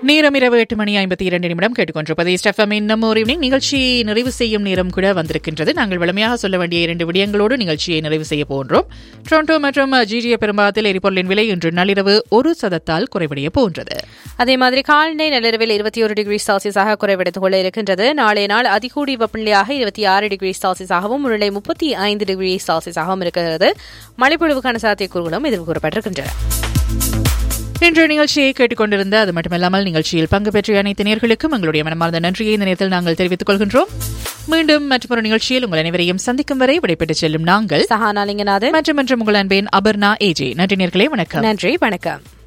நேரம் இரவு எட்டு மணி ஐம்பத்தி இரண்டு நிமிடம் கேட்டுக்கொண்டிருப்பது ஸ்டெஃபம் இன்னும் ஒரு ஈவினிங் நிகழ்ச்சி நிறைவு செய்யும் நேரம் கூட வந்திருக்கின்றது நாங்கள் வளமையாக சொல்ல வேண்டிய இரண்டு விடயங்களோடு நிகழ்ச்சியை நிறைவு செய்ய போன்றோம் டொரண்டோ மற்றும் ஜிஜிய பெரும்பாலத்தில் எரிபொருளின் விலை இன்று நள்ளிரவு ஒரு சதத்தால் குறைவடைய போன்றது அதே மாதிரி கால்நடை நள்ளிரவில் இருபத்தி ஒரு டிகிரி செல்சியஸாக குறைவடைத்துக் கொள்ள இருக்கின்றது நாளைய நாள் அதிகூடி வெப்பநிலையாக இருபத்தி ஆறு டிகிரி செல்சியஸாகவும் முன்னிலை முப்பத்தி ஐந்து டிகிரி செல்சியஸாகவும் இருக்கிறது மழைப்பொழிவுக்கான சாத்தியக்கூறுகளும் இதில் கூறப்பட்டிருக்கின்றன இன்று நிகழ்ச்சியை கேட்டுக்கொண்டிருந்த அது மட்டுமல்லாமல் நிகழ்ச்சியில் பங்கு பெற்ற அனைத்து நேர்களுக்கும் எங்களுடைய மனமார்ந்த நன்றியை இந்த நேரத்தில் நாங்கள் தெரிவித்துக் கொள்கின்றோம் மீண்டும் மற்றொரு நிகழ்ச்சியில் உங்கள் அனைவரையும் சந்திக்கும் வரை விடைபெற்றுச் செல்லும் நாங்கள் சஹானா லிங்கநாதன் மற்றும் மற்றும் உங்கள் அன்பேன் அபர்ணா ஏஜே நன்றி நேர்களே வணக்கம் நன்றி வணக்கம்